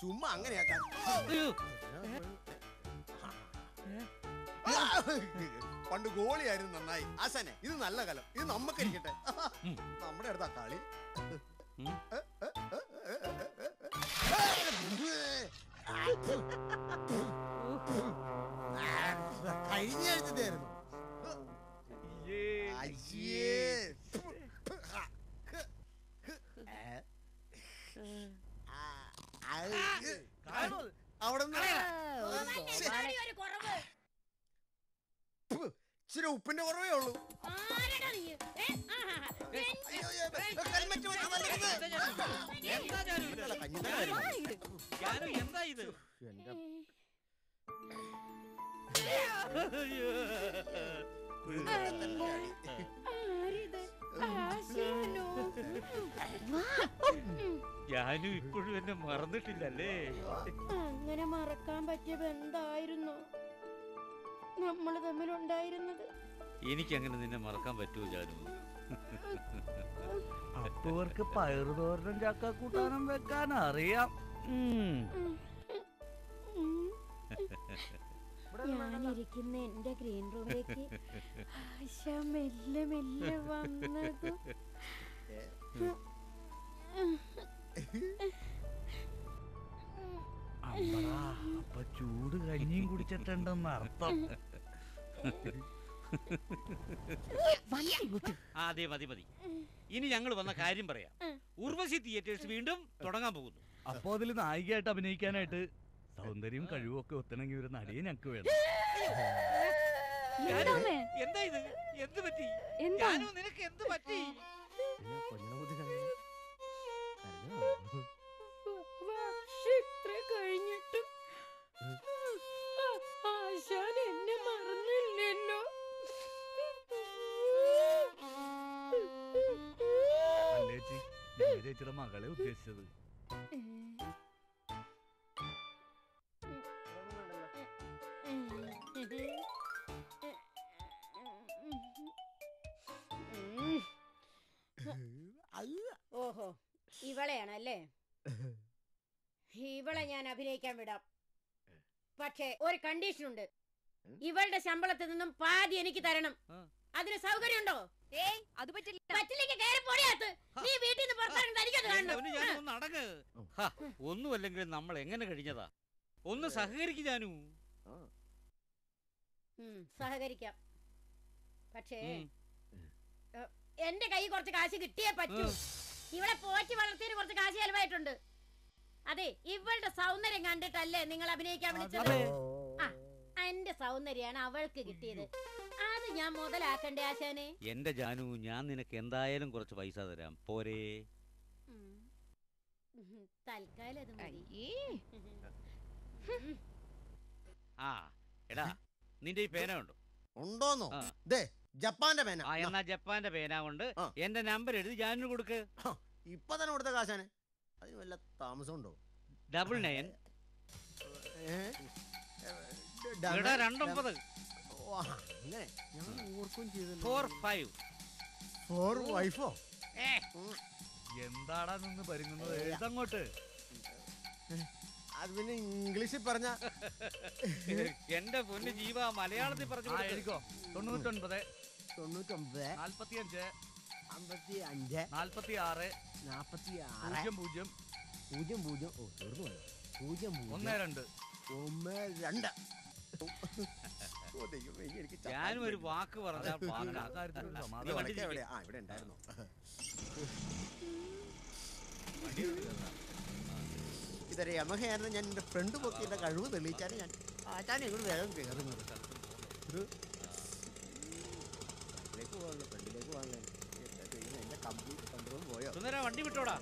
ചുമ്മാ അങ്ങനെയാക്കാൻ അയ്യോ പണ്ട് ഗോളിയായിരുന്നു നന്നായി ആശാനെ ഇത് നല്ല കലം ഇത് നമ്മക്കരിക്കട്ടെ ഉം. നമ്മുടെ അടുത്താ കളി ഉം. കഴിഞ്ഞ ആഴ്ചത്തായിരുന്നു അയ്യേ അവിടെ ഗോപാലി ഒരു കുറവ് ഇച്ചിരി ഉപ്പിന്റെ കുറവേ ഉള്ളൂ ആരെടാ നീ ഏ? ആഹാ. എൻ- അയ്യോ, അയ്യോ, അയ്യോ, ഹെൽമെറ്റ് വെച്ച് വല്ലരുത്. എന്താ ജാനു ഇത്? ഇല്ല, കഞ്ഞിത്താനായിരുന്നു. ജാനു എന്താ ഇത് എന്റെ അയ്യോ. കുഴിയുടെ തന്നെ അടി. ആരിത്? ആശാനോ? ജാനു ഇപ്പോഴും എന്നെ മറന്നിട്ടില്ലല്ലേ അങ്ങനെ മറക്കാൻ പറ്റിയ ബന്ധായിരുന്നു നമ്മൾ തമ്മിലുണ്ടായിരുന്നത് എനിക്കങ്ങനെ നിന്നെ മറക്കാൻ പറ്റുമോ ജാനു അപ്പവർക്ക് പയറുതോരനും ചക്കക്കൂട്ടാനും വെക്കാൻ അറിയാം ഉം. ഉം. ഞാനിരിക്കുന്ന എന്റെ ഗ്രീൻ റൂമിലേക്ക് ആശ മെല്ലെ മെല്ലെ വന്നത് അമ്പടാ അപ്പൊ ചൂട് കഞ്ഞിയും കുടിച്ചിട്ടുണ്ടെന്ന് അർത്ഥം ആ അതെ മതി മതി ഇനി ഞങ്ങൾ വന്ന കാര്യം പറയാം ഉർവശി തിയേറ്റേഴ്സ് വീണ്ടും തുടങ്ങാൻ പോകുന്നു അപ്പൊ അതിൽ നായികയായിട്ട് അഭിനയിക്കാനായിട്ട് സൗന്ദര്യം കഴിവും ഒക്കെ ഒത്തണമെങ്കിൽ ഒരു നടിയെ ഞങ്ങക്ക് വേണം എന്താമേ? എന്താ ഇത് എന്ത് പറ്റി എന്താ? ജാനു നിനക്ക് എന്ത് പറ്റി പിന്നെ കുഞ്ഞിനെ ബുദ്ധി കഴിഞ്ഞു. കരഞ്ഞോ? വർഷം ഇത്ര കഴിഞ്ഞിട്ടും ആശാൻ എന്നെ മറന്നില്ലല്ലോ അല്ലേ ചേച്ചി ഞാൻ ചേച്ചിയുടെ മകളെ ഉദ്ദേശിച്ചത് ഓഹോ ഇവളെയാണല്ലേ ഇവളെ ഞാൻ അഭിനയിക്കാൻ വിടാം പക്ഷേ ഒരു കണ്ടീഷൻ ഉണ്ട് ഇവളുടെ ശമ്പളത്തിൽ നിന്നും പാതി എനിക്ക് തരണം ആ. അതിന് സൗകര്യമുണ്ടോ ഏയ് അത് പറ്റില്ല പറ്റില്ലെങ്കിൽ കയറി പൊടിയാത്ത് നീ വീട്ടിൽ നിന്ന് പുറത്തിറങ്ങി തനിക്കത് കാണണം അവന് ജാനു ഒന്ന് അടങ്ങ് ഹാ, ഒന്നുമല്ലെങ്കിലും നമ്മൾ എങ്ങനെ കഴിഞ്ഞതാ ഒന്ന് സഹകരിക്കും ജാനു ഉം, സഹകരിക്കാം പക്ഷേ ഉം. എന്റെ കൈ കുറച്ച് കാശ് കിട്ടിയേ പറ്റൂ ഇവളെ പോറ്റി വളർത്തിയതിന് കുറച്ച് കാശ് ചെലവായിട്ടുണ്ട് അതെ ഇവളുടെ സൗന്ദര്യം കണ്ടിട്ടല്ലേ നിങ്ങൾ അഭിനയിക്കാൻ വിളിച്ചത് അതെ. ആ എന്റെ സൗന്ദര്യാണ് അവൾക്ക് കിട്ടിയത് അത് ഞാൻ മുതലാക്കണ്ടേ ആശാനെ എന്റെ ജാനു ഞാൻ നിനക്ക് എന്തായാലും കുറച്ച് പൈസ തരാം പോരേ ഉം. ഉം, തൽക്കാലം അത് മതി അയ്യേ ഉം. ആ എടാ നിന്റെ ഈ പേന ഉണ്ടോ ഉണ്ടോന്നോ ആ. ദേ ജപ്പാന്റെ പേന ആ എന്നാ ജപ്പാന്റെ പേന കൊണ്ട് ആ. എന്റെ നമ്പർ എഴുതി ജാനു കൊടുക്ക് ഹ, ഇപ്പൊ തന്നെ കൊടുത്ത കാശാന് അതിന് വല്ല താമസമുണ്ടോ ഡബിൾ നയൻ ഏ? എടാ രണ്ടൊമ്പത് ഓ, അങ്ങനെ ഞാൻ ഓർക്കും ചെയ്തല്ലോ ഫോർ ഫൈവ് ഫോർ വൈഫോ എന്താടാ നിന്ന് പരുങ്ങുന്നത് എഴുതങ്ങോട്ട് അത് പിന്നെ ഇംഗ്ലീഷിൽ പറഞ്ഞ എന്റെ പൊന്ന് ജീവ മലയാളത്തിൽ പറഞ്ഞു ആ കൊടുക്ക്. എഴുതിക്കോ തൊണ്ണൂറ്റൊൻപത് തൊണ്ണൂറ്റൊമ്പത് നാൽപ്പത്തിയഞ്ച് അമ്പത്തി അഞ്ച് നാൽപ്പത്തി ആറ് നാപ്പത്തി ആറ് പൂജ്യം പൂജ്യം പൂജ്യം പൂജ്യം ഓ തീർന്നു പോയോ പൂജ്യം ഒന്ന് പൂജ്യം രണ്ട് ഒന്ന് രണ്ട് ഓ, ദൈവമേ, ഇനി എനിക്ക് ചത്താൽ ഞാനും ഒരു മതി. വാക്ക് പറഞ്ഞാൽ ആ വാക്കാ. കാര്യത്തിൽ ഒരു നീ സമാധാനം വടക്കേ എവിടെയാ? ആ ഇവിടെ ഉണ്ടായിരുന്നു ഇതൊരു യമഹയായിരുന്നു ഞാൻ എന്റെ ഫ്രണ്ട് പൊക്കി എന്റെ കഴിവ് തെളിയിച്ചാണ് ഞാൻ ആച്ചാൻ ഇങ്ങോട്ട് വേഗം കയറുന്നത് ഇത് ഫ്രണ്ടിലേക്ക് പോകാനുള്ള ഫ്രണ്ടിലേക്ക് പോകാനുള്ള എന്താ ചെയ്യുന്നത് എന്റെ കമ്പ്യൂട്ടർ കൺട്രോൾ പോയോ സുന്ദര വണ്ടി വിട്ടോടാ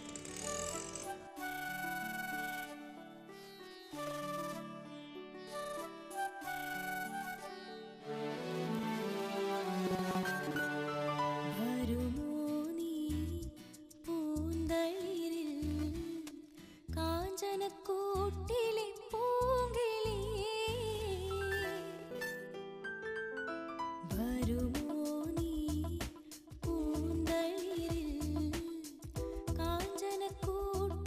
വരുമോ നീ പൂന്തളിരിൽ കാഞ്ചനക്കൂട്ടിലെ പൂങ്കിളിയേ വരുമോ നീ പൂന്തളിരിൽ കാഞ്ചനക്കൂട്ടിലെ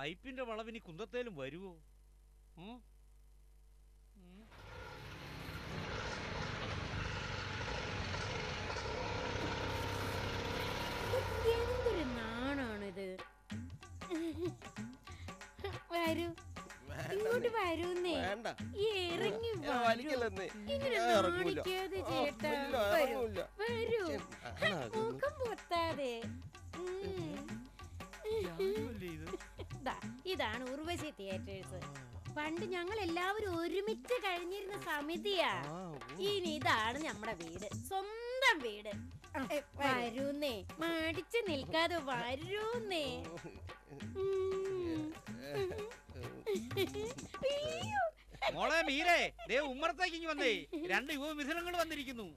പൈപ്പിന്റെ വളവിനി കുന്തത്തേലും വരുവോ ഉം? ഉം. എന്തൊരു നാണാണിത് വരൂ ഇങ്ങോട്ട് വരൂന്നേ വേണ്ട ഇറങ്ങി ഞാൻ വരൂ വലിക്കില്ലെന്നേ ഇങ്ങനെ ഞാൻ ഇറങ്ങൂല. നാണിക്കാതെ ആ, ചേട്ടാ ഇല്ല, വരൂ ഇറങ്ങൂല. വരൂ ഛെ, നാണാകുന്നു. മുഖം പൊത്താതെ ഉം. ഞാനുമല്ലേ ഇത്? ദാ, ഇതാണ് ഉർവശി തിയേറ്റേഴ്സ് പണ്ട് ഞങ്ങൾ എല്ലാവരും ഒരുമിച്ച് കഴിഞ്ഞിരുന്ന സമിതിയാ ആ, ഓ. ഇനി ഇതാണ് നമ്മുടെ വീട് സ്വന്തം വീട് വരൂന്നേ മടിച്ചു നിൽക്കാതെ വരൂന്നേ ഉം. അയ്യോ. മോളെ മീരേ ദേ ഉമ്മറത്തേക്ക് ഇങ്ങ് വന്നേ രണ്ട് യുവമിഥുനങ്ങൾ വന്നിരിക്കുന്നു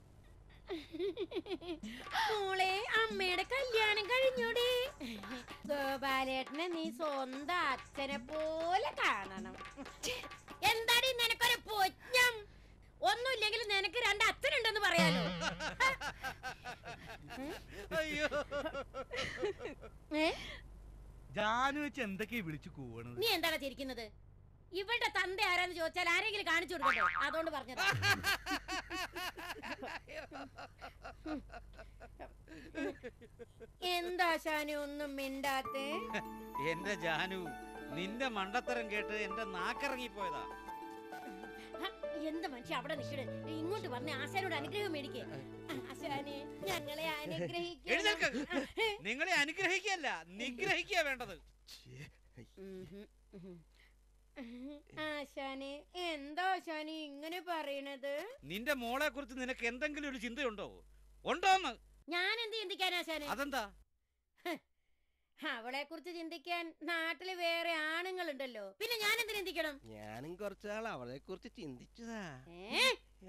മോളെ അമ്മയുടെ കല്യാണം കഴിഞ്ഞൂടി ഗോപാലേട്ടനെ നീ സ്വന്തം അച്ഛനെ പോലെ കാണണം എന്താടി നിനക്കൊരു പൊന്നം ഒന്നുമില്ലെങ്കിൽ നിനക്ക് രണ്ട് അച്ഛനുണ്ടെന്ന് പറയാലോ അയ്യോ ഏ? ജാനു വെച്ച് എന്തൊക്കെയാ വിളിച്ചു കൂവണത് നീ എന്താണ് ചിരിക്കുന്നത് ഇവളുടെ തന്ത ആരാന്ന് ചോദിച്ചാൽ ആരെങ്കിലും കാണിച്ചു കൊടുക്കണ്ടോ അതുകൊണ്ട് പറഞ്ഞതാ എന്താ ശാനി ഒന്നും മിണ്ടാത്തേ എന്റെ ജാനു നിന്റെ മണ്ടത്തരം കേട്ട് എന്റെ നാക്കിറങ്ങിപ്പോയതാ ഹ, എന്ത് മനുഷ്യ അവിടെ നിൽക്കണ് ഇങ്ങോട്ട് വന്ന് ആശാനോട് അനുഗ്രഹം മേടിക്കേ ആശാനെ ഞങ്ങളെ അനുഗ്രഹിക്കണം എഴുന്നേൽക്ക് നിങ്ങളെ അനുഗ്രഹിക്കല്ല നിഗ്രഹിക്കുക വേണ്ടത് ഉഹും, ഉഹും. ആശാനെ എന്താ ആശാനെ ഇങ്ങനെ പറയണത് നിന്റെ മോളെ കുറിച്ച് നിനക്ക് എന്തെങ്കിലും ഒരു ചിന്തയുണ്ടോ ഉണ്ടോന്ന് ഞാൻ എന്ത് ചിന്തിക്കാൻ ആശാനെ അതെന്താ അവളെ കുറിച്ച് ചിന്തിക്കാൻ നാട്ടില് വേറെ ആണുങ്ങളുണ്ടല്ലോ പിന്നെ ഞാൻ എന്തിനു ചിന്തിക്കണം ഞാനും കുറച്ചാൾ അവളെ കുറിച്ച് ചിന്തിച്ചതാ ഏ?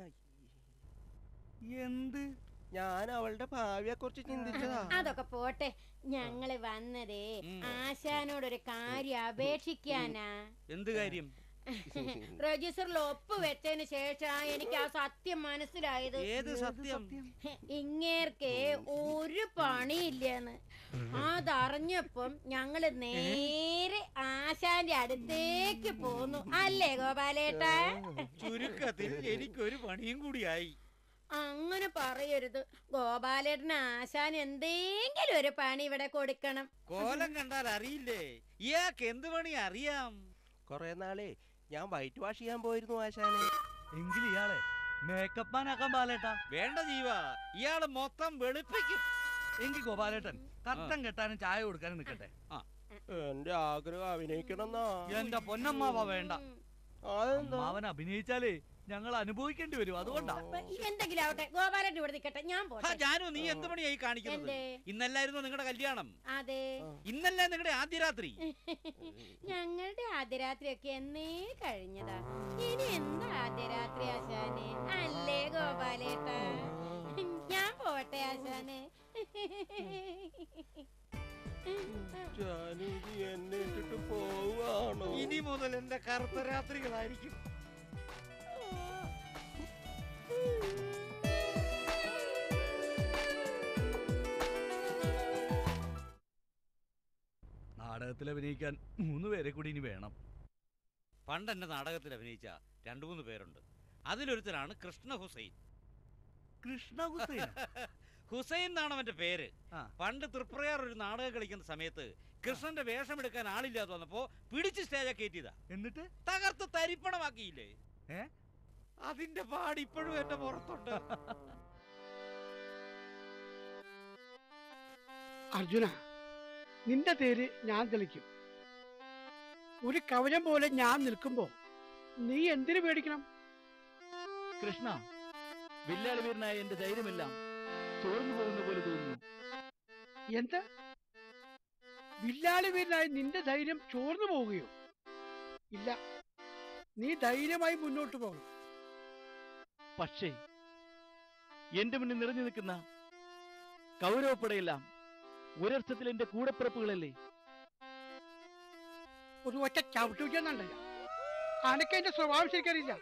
എന്ത് ഞാൻ അവളുടെ ഭാവിയെ കുറിച്ച് ചിന്തിച്ചതാ അതൊക്കെ പോട്ടെ ഞങ്ങള് വന്നതേ ഉം. ആശാനോടൊരു കാര്യം അപേക്ഷിക്കാനാ എന്ത് കാര്യം രജിസ്റ്ററിൽ ഒപ്പ് വെച്ചതിന് ശേഷം എനിക്ക് ആ സത്യം മനസ്സിലായത് ഏത് സത്യം ഇങ്ങേർക്ക് ഒരു പണിയില്ലെന്ന് അതറിഞ്ഞപ്പം ഞങ്ങള് നേരെ ആശാന്റെ അടുത്തേക്ക് പോന്നു അല്ലേ ഗോപാലേട്ടാ ചുരുക്കത്തിൽ എനിക്കൊരു പണിയും കൂടിയായി അങ്ങനെ പറയരുത് ഗോപാലേട്ടന് ആശാൻ എന്തെങ്കിലും ഒരു പണി ഇവിടെ കൊടുക്കണം കോലം കണ്ടാൽ അറിയില്ലേ ഇയാൾക്ക് എന്ത് പണി അറിയാം കൊറേ നാളെ ഞാൻ വൈറ്റ് വാഷ് ചെയ്യാൻ പോയിരുന്നു ആശാനെ എങ്കിൽ ഇയാളെ മേക്കപ്പ് മാൻ ആക്കാൻ പാലേട്ടാ വേണ്ട ജീവ ഇയാള് മൊത്തം വെളുപ്പിക്കും എങ്കിൽ ഗോപാലേട്ടൻ കട്ടൻ കെട്ടാനും ചായ കൊടുക്കാനും നിൽക്കട്ടെ എന്റെ ആഗ്രഹം അഭിനയിക്കണമെന്നാ എന്റെ പൊന്നമ്മാവ വേണ്ട ഉം. അതെന്താ അമ്മാവൻ അഭിനയിച്ചാലേ ഞങ്ങൾ അനുഭവിക്കേണ്ടി വരും അതുകൊണ്ടാ അപ്പൊ എന്തെങ്കിലും ആവട്ടെ ഗോപാലേട്ടൻ ഇവിടെ നിൽക്കട്ടെ ഞാൻ ഹാ, പോട്ടെ ജാനു നീ എന്ത് പണിയായി കാണിക്കുന്നത് എന്തേ ഇന്നല്ലായിരുന്നു നിങ്ങളുടെ കല്യാണം അതെ ഇന്നല്ലേ നിങ്ങളുടെ ആദ്യ രാത്രി ഞങ്ങളുടെ ആദ്യരാത്രിയൊക്കെ എന്നേ കഴിഞ്ഞതാ ഇനി എന്താ ആദ്യരാത്രി ആശാനെ അല്ലേ ഗോപാലേട്ട ഞാൻ പോട്ടെ ആശാനെ ജാനകി എന്നെ ഇട്ടിട്ട് പോവാണോ ഇനി മുതൽ എന്റെ കറുത്ത രാത്രികളായിരിക്കും നാടകത്തിൽ അഭിനയിക്കാൻ മൂന്ന് പേരെ കൂടി ഇനി വേണം പണ്ട് എന്റെ നാടകത്തിൽ അഭിനയിച്ച രണ്ടു മൂന്ന് പേരുണ്ട് അതിലൊരുത്തനാണ് കൃഷ്ണ ഹുസൈൻ കൃഷ്ണ ഹുസൈൻ ഹുസൈൻ എന്നാണ് അവന്റെ പേര് ആ. പണ്ട് തൃപ്രയാർ ഒരു നാടകം കളിക്കുന്ന സമയത്ത് കൃഷ്ണന്റെ വേഷം എടുക്കാൻ ആളില്ലാതെ വന്നപ്പോ പിടിച്ച് സ്റ്റേജ കയറ്റിയതാ എന്നിട്ട് തകർത്ത് തരിപ്പണമാക്കിയില്ലേ ഏ? അതിന്റെ പാട് ഇപ്പോഴും എന്റെ പുറത്തുണ്ട് അർജുന നിന്റെ തേര് ഞാൻ തെളിക്കും ഒരു കവചം പോലെ ഞാൻ നിൽക്കുമ്പോ നീ എന്തിനു പേടിക്കണം കൃഷ്ണ വില്ലാളി വീരനായ എന്റെ ധൈര്യമെല്ലാം ചോർന്നു പോകുന്ന പോലെ തോന്നുന്നു എന്താ വില്ലാളി വീരനായി നിന്റെ ധൈര്യം ചോർന്നു പോവുകയോ ഇല്ല നീ ധൈര്യമായി മുന്നോട്ട് പോകണം പക്ഷേ എന്റെ മുന്നിൽ നിറഞ്ഞു നിൽക്കുന്ന കൗരവപ്പടയെല്ലാം ഒരർത്ഥത്തിൽ എന്റെ കൂടപ്പിറപ്പുകളല്ലേ ഒരു ഒറ്റ ചവിട്ടു വെച്ചെന്നുണ്ടല്ല അനക്ക് എന്റെ സ്വഭാവം ശരിക്കറിയില്ല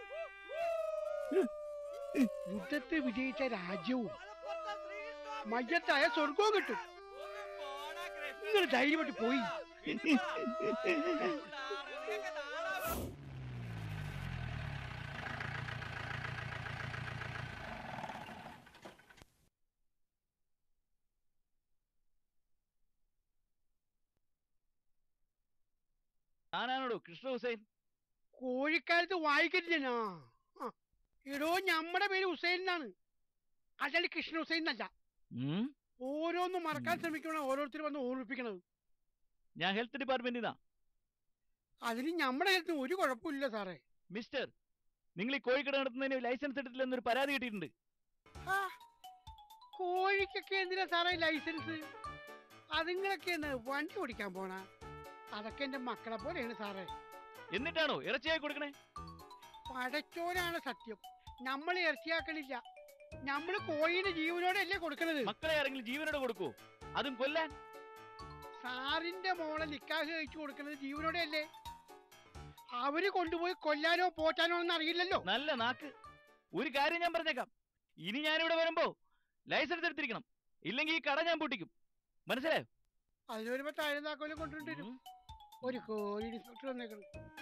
യുദ്ധത്തിൽ വിജയിച്ച രാജ്യവും മയ്യത്തായ സ്വർഗവും കിട്ടും നിങ്ങൾ ധൈര്യമായിട്ട് പോയി ഞാനാണോടോ കൃഷ്ണ ഹുസൈൻ കോഴിക്കാലത്ത് വായിക്കരുതനാ എടോ ഞമ്മടെ പേര് ഹുസൈൻ എന്നാണ് അല്ലാണ്ട് കൃഷ്ണ ഹുസൈൻ എന്നല്ല ഉം? ഓരോന്നും മറക്കാൻ ശ്രമിക്കണം ഓരോരുത്തർ വന്ന് ഓർമ്മിപ്പിക്കണത് ഞാൻ ഹെൽത്ത് ഡിപ്പാർട്ട്മെന്റിൽ നിന്നാ അതിന് നമ്മുടെ ഹെൽത്തിന് ഒരു കുഴപ്പമില്ല സാറേ മിസ്റ്റർ നിങ്ങൾ ഈ കോഴിക്കട നടത്തുന്നതിന് ലൈസൻസ് എടുത്തില്ലെന്നൊരു പരാതി കിട്ടിയിട്ടുണ്ട് ആ, കോഴിക്കൊക്കെ എന്തിനാ സാറേ ലൈസൻസ് അതുങ്ങളൊക്കെ എന്ന് വണ്ടി ഓടിക്കാൻ പോണ അതൊക്കെ എന്റെ മക്കളെ പോലെയാണ് സാറേ എന്നിട്ടാണോ ഇറച്ചിയായി കൊടുക്കണേ പടച്ചോനാണ് സത്യം നമ്മൾ ഇറച്ചിയാക്കണില്ല നമ്മൾ കോഴിയുടെ ജീവനോടെ അല്ലേ കൊടുക്കണത് മക്കളെ ആരെങ്കിലും ജീവനോട് കൊടുക്കൂ അതും കൊല്ലാൻ സാറിന്റെ മോളെ നിക്കാഹ് കഴിച്ചു കൊടുക്കുന്നത് ജീവനോടെ അല്ലേ അവര് കൊണ്ടുപോയി കൊല്ലാനോ പോറ്റാനോ ഒന്നും അറിയില്ലല്ലോ നല്ല നാക്ക് ഒരു കാര്യം ഞാൻ പറഞ്ഞേക്കാം ഇനി ഞാനിവിടെ വരുമ്പോ ലൈസൻസ് എടുത്തിരിക്കണം ഇല്ലെങ്കിൽ ഈ കട ഞാൻ പൊട്ടിക്കും മനസ്സിലായോ അതിന് വരുമ്പോ താഴെ താക്കോലും കൊണ്ടുവരും ഉം. ഒരു കോഴി ഇൻസ്പെക്ടർ വന്നേക്കണം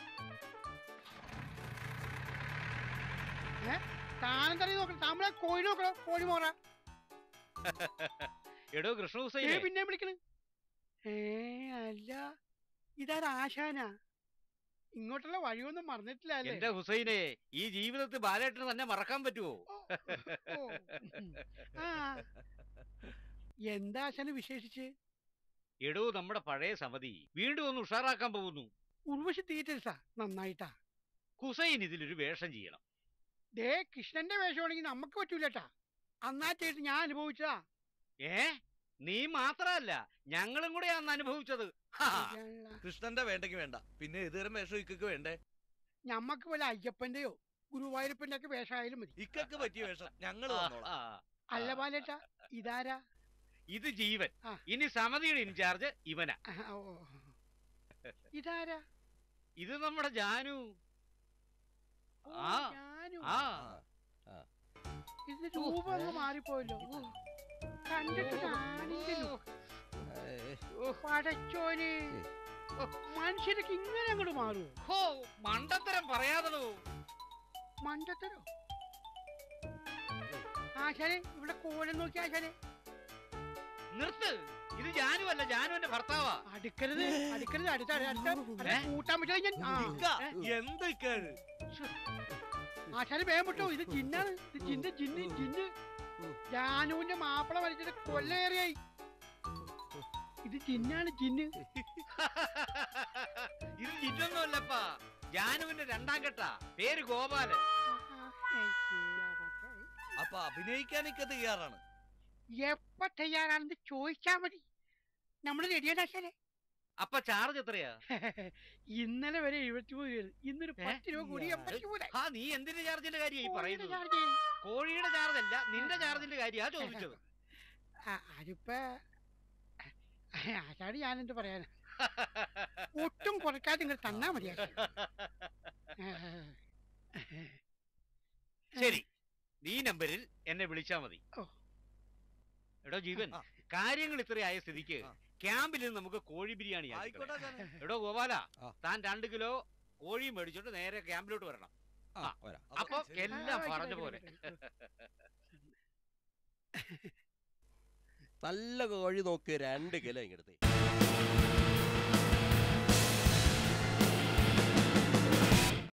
ഏ താനം തന്നെ നോക്കണം താമ്പളെ കോഴി നോക്കണോ കോഴി മോറ എടോ കൃഷ്ണ ഏ ഹുസൈനെ പിന്നെ വിളിക്കണ് ഏ അല്ല ഇതാരാ ആശാനാ ഇങ്ങോട്ടുള്ള വഴിയൊന്നും മറന്നിട്ടില്ല അല്ലേ എന്റെ ഹുസൈനെ ഈ ജീവിതത്തിൽ ബാലേട്ടന് തന്നെ മറക്കാൻ പറ്റുമോ ഓ, ഉം. ആ എന്താ ആശാന് വിശേഷിച്ച് എടോ നമ്മുടെ പഴയ സമിതി വീണ്ടും ഒന്ന് ഉഷാറാക്കാൻ പോകുന്നു ഉർവശി തീറ്റൽസാ നന്നായിട്ടാ ഹുസൈൻ ഇതിലൊരു വേഷം ചെയ്യണം ദേ കൃഷ്ണന്റെ വേഷമാണെങ്കിൽ നമുക്ക് പറ്റൂലട്ടാ അന്നാ ചേട്ടൻ ഞാൻ അനുഭവിച്ചതാ ഏ നീ മാത്രല്ല ഞങ്ങളും കൂടെ അന്ന് അനുഭവിച്ചത് ഹാ. കൃഷ്ണന്റെ വേണ്ടെങ്കിൽ വേണ്ട പിന്നെ ഏതുതരം വേഷം ഇക്കൊക്കെ വേണ്ടേ ഞമ്മക്ക് വല്ല അയ്യപ്പന്റെയോ ഗുരുവായൂരപ്പന്റെ ഒക്കെ വേഷമായാലും മതി ഇക്കൊക്കെ പറ്റിയ വേഷം ഞങ്ങൾ വന്നോളാം ആ. അല്ല ബാലേട്ടാ ഇതാരാ ഇത് ജീവൻ ആ. ഇനി സമിതിയുടെ ഇൻചാർജ് ഇവനാ ആ, ഓ. ഇതാരാ ഇത് നമ്മുടെ ജാനു ഓ, ആ. ഞാനും ആ ഇത് രൂപം അങ്ങ് മാറിപ്പോയല്ലോ ഓ, കണ്ടിട്ട് ഞാനിന്റെ look. പടച്ചോന് മനുഷ്യരൊക്കെ ഇങ്ങനെ അങ്ങോട്ട് മാറുമോ ഹോ മണ്ടത്തരം പറയാതടോ മണ്ടത്തരോ ആശാനെ ഇവിടെ കോലം നോക്കി ആശാനെ നിർത്ത് ഇത് ജാനു അല്ല ജാനുവിന്റെ ഭർത്താവാ അടുക്കരുത് അടുക്കരുത് അടുത്ത അടുത്ത അടുത്ത ഏ? കൂട്ടാൻ പറ്റില്ല ഞാൻ ആ, ഇക്ക, ഏ? എന്തൊക്കെയാണ് ആശാനെ വേഗം വിട്ടോ ഇത് ജിന്നാണ് ഇത് ജിന്ന് ജിന്ന് ജിന്ന് ജാനുവിന്റെ മാപ്പിള വലിച്ചിട്ട് കൊല്ലേറിയായി ഇത് ജിന്നാണ് ജിന്ന് ഇത് ജിന്നൊന്നും അല്ലപ്പാ ജാനുവിന്റെ രണ്ടാം കെട്ടാ പേര് ഗോപാലൻ അപ്പൊ അഭിനയിക്കാനൊക്കെ തയ്യാറാണ് എപ്പ തയ്യാറാണെന്ന് ചോദിച്ചാ മതി നമ്മള് റെഡിയാണ് ആശാനെ അപ്പൊ ചാർജ് എത്രയാ ഇന്നലെ വരെ എഴുപത്തിമൂന്ന് രൂപ ഇന്നൊരു ഏ? പത്ത് രൂപ കൂടി എൺപത്തിമൂന്ന് ആ നീ എന്തിന്റെ ചാർജിന്റെ കാര്യമായി കോഴിയുടെ പറയുന്നത് ചാർജ്. കോഴിയുടെ ചാർജ് അല്ല നിന്റെ ചാർജിന്റെ കാര്യാ ചോദിച്ചത് ആ, അതിപ്പോ ആശാട് ഞാൻ എന്ത് പറയാനാ ഒട്ടും കുറയ്ക്കാതെ നിങ്ങൾ തന്നാ മതി ആശാൻ. ശരി നീ നമ്പരിൽ എന്നെ വിളിച്ചാ മതി ഓ. എടോ ജീവൻ ആ. കാര്യങ്ങൾ ഇത്രയായ സ്ഥിതിക്ക് ആ. ക്യാമ്പിൽ നിന്ന് നമുക്ക് കോഴി ബിരിയാണി ആക്കിക്കളയാം. ആയിക്കോട്ടെ ആശാനെ. എടോ ഗോപാല ആ. താൻ രണ്ട് കിലോ കോഴി മേടിച്ചോണ്ട് നേരെ ക്യാമ്പിലോട്ട് വരണം ആ, വരാം. അപ്പൊ ശരി. എല്ലാം ആ, പറഞ്ഞ ആയിക്കോട്ടെ, പോലെ നല്ല കോഴി നോക്ക് രണ്ട് കിലോ ഇങ്ങടുത്ത്